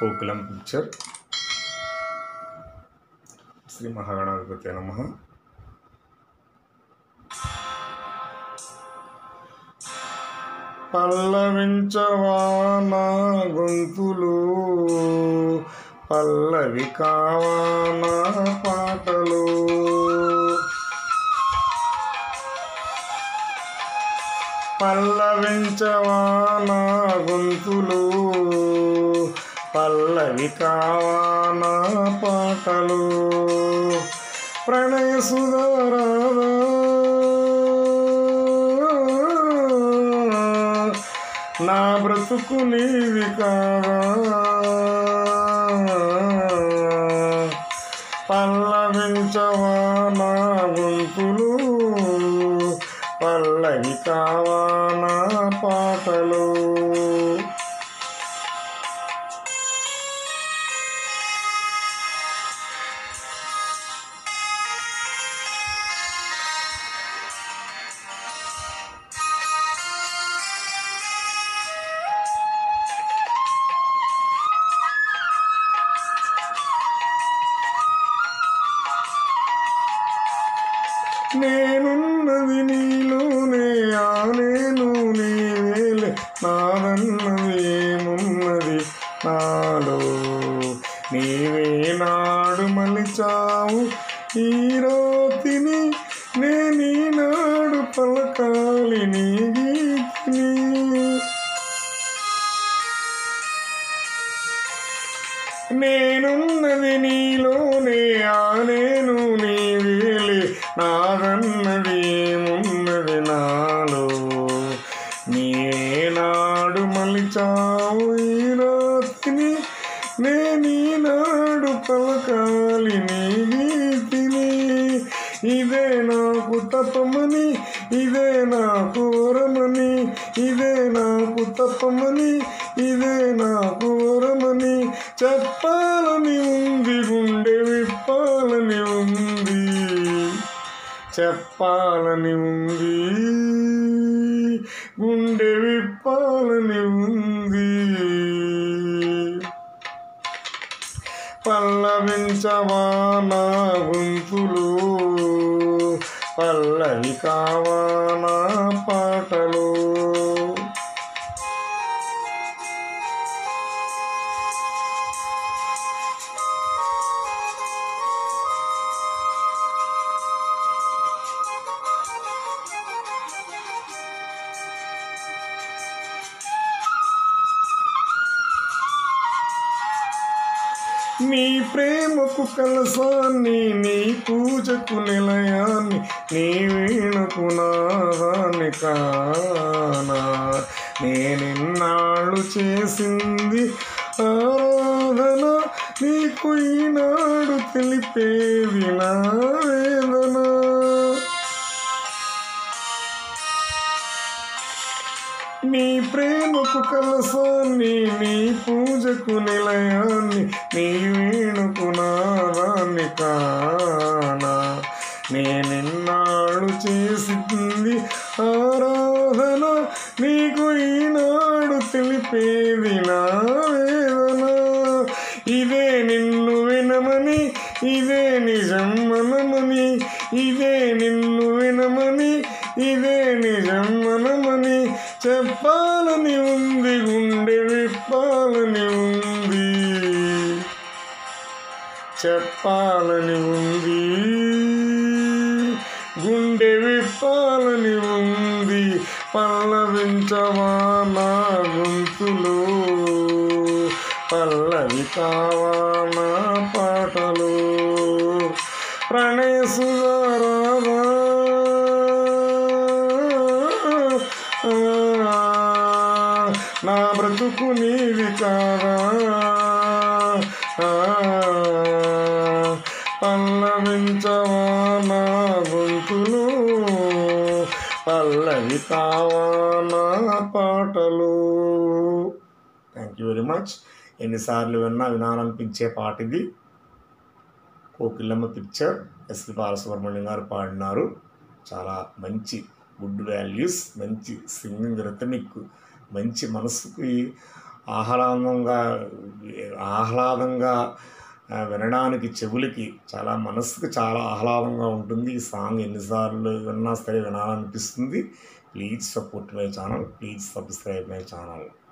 కోకిలం picture Shri Mahaganadhipati నమ పల్లవించవా నా గొంతులు పల్లవి కావా నా పాటలు పల్లవించవా నా గొంతులు పల్లవి కావా నా పాటలు ప్రణయ సుధారాధా నా బ్రతుకు నీవి కాదా పల్లవించవా నా గొంతులు పల్లవి కావా నా పాటలు నేనున్నది నీలోనే ఆ నేను నీవేలే నాదన్నది ఏమున్నది నాలో నీవే నాడు మలిచావు ఈ రాతిని నేను నాడు పలకాలి నీ గీతిని నేనున్నది నీలోనే ఆ నేను నీవేలే నాదన్నది ఏమున్నది నాలో నీవే నాడు మలిచావు ఈ రాత్రిని నేనీ నాడు పలకాలి నీ గీతిని ఇదే నాకు తపమని ఇదే నాకు వరమని ఇదే నాకు తపమని ఇదే నాకు వరమని చెప్పాలని ఉంది గుండె విప్పాలని ఉంది చెప్పాలని ఉంది గుండె విప్పాలని ఉంది పల్లవించవా నా గొంతులు పల్లవి కావా నా పాటలు నీ ప్రేమకు కలసాన్ని నీ పూజకు నిలయాన్ని నీ వీణకు నాదాన్ని కానా నేనిన్నాళ్ళు చేసింది ఆరాధన నీకు ఈనాడు తెలిపేది నా వేదన నీ ప్రేమకు కలసాన్ని నీ పూజకు నిలయాన్ని నీ వేణుకు నాదాన్ని కానా నేనిన్నాళ్ళు చేసింది ఆరాధన నీకు ఈనాడు తెలిపేది నా వేదన ఇదే నిన్ను వినమని ఇదే నిజం మనమని ఇదే నిన్ను వినమని ఇదే నిజం మనమని చెప్పాలని ఉంది గుండె విప్పాలని ఉంది చెప్పాలని ఉంది గుండె విప్పాలని ఉంది పల్లవించవా నా గొంతులు పల్లవి కావా నా పాటలు ప్రణయ సుధారాధా నా బ్రతుకు నీవి కాదా పల్లవించవా నా గొంతులు పల్లవి కావా నా పాటలు థ్యాంక్ యూ వెరీ మచ్ ఎన్నిసార్లు విన్నా వినాలనిపించే పాట ఇది కోకిల్లమ్మ పిక్చర్ ఎస్పి బాలసుబ్రహ్మణ్యం గారు పాడినారు చాలా మంచి గుడ్ వాల్యూస్ మంచి సింగింగ్ రిథమిక్ మంచి మనసుకి ఆహ్లాదంగా ఆహ్లాదంగా ఆ, వినడానికి చెవులకి చాలా మనసుకి చాలా ఆహ్లాదంగా ఉంటుంది ఈ సాంగ్ ఎన్నిసార్లు విన్నా సరే వినాలనిపిస్తుంది please support my channel please subscribe my channel